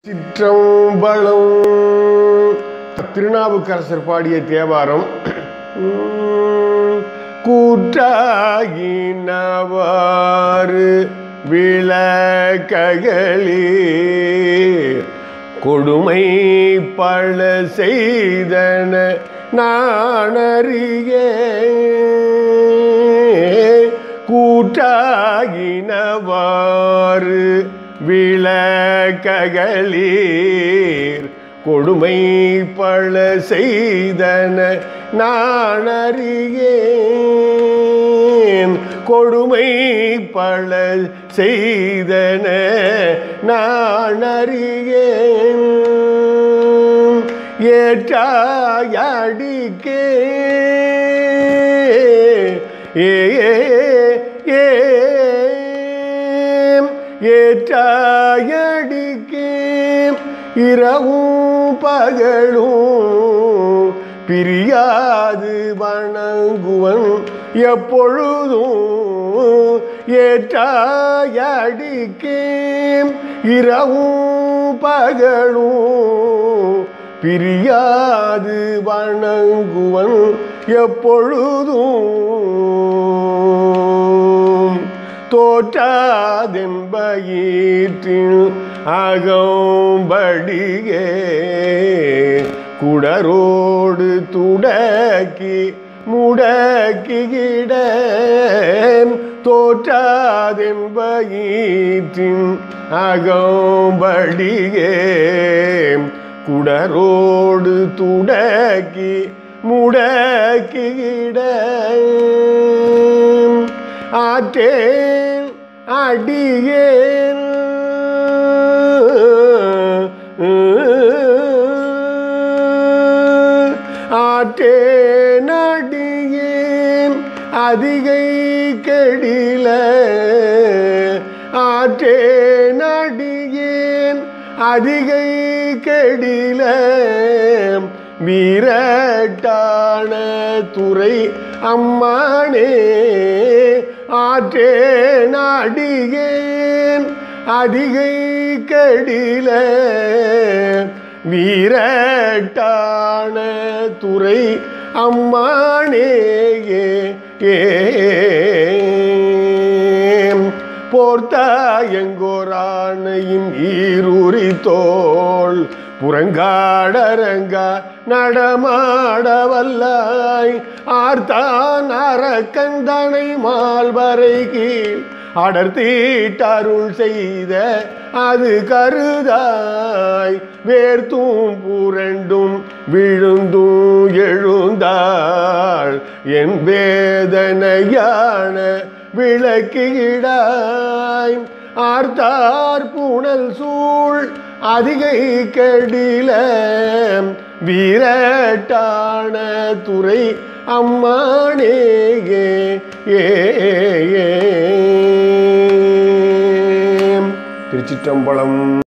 சிற்றம்பலம் திருநாவுக்கரசர் பாடிய தேவாரம் உம், கூற்றாகினவாறு விளக்ககளே கொடுமை பல செய்தன நானறியேன் கூற்றாகினவாறு விளக்ககளீர் கொடுமை பல செய்தன நான் அறியேன் கொடுமை பல செய்தன நான் அறியேன் ஏற்றாயடிக்கே ஏ ஏ ஏற்றாயடிக்கே இரவும் பகலும் பிரியாது வணங்குவன் எப்பொழுதும் ஏற்றாயடிக்கே இரவும் பகலும் பிரியாது வணங்குவன் எப்பொழுதும் தோற்றாதென்பயிற்றின் அகம்படியே குடரோடு துடக்கி முடக்கிட தோற்றாதென்பயிற்றின் அகம்படியே குடரோடு துடக்கி முடக்கிட ஆற்றேன் அடியேன் ஆற்றேன் அடியேன் அதிகை கெடில ஆற்றேன் அடியேன் அதிகை கெடில வீரட்டான துறை அம்மானே ஆற்றேன் அடியேன் அதிகை கடில வீரட்டான துறை அம்மானே ஏ ஏ போர்த்தாயங்கோரானையின் ஈரூரி தோள் புறங்காடரங்கா நடமாட வல்லாய் ஆர்த்தான் அரக்கந்தனை மால்வரை கீழ் அடர்த்தீட்டருள் செய்த அது கருதாய் வேர்த்தும் புரண்டும் விழுந்தும் எழுந்தாள் என் வேதனையான விளக்கிடாய் ஆர்த்தார் புனல் சூழ் அதிகை கெடில வீரட்டான துறை அம்மானே ஏ ஏ ஏ திருச்சிற்றம்பலம்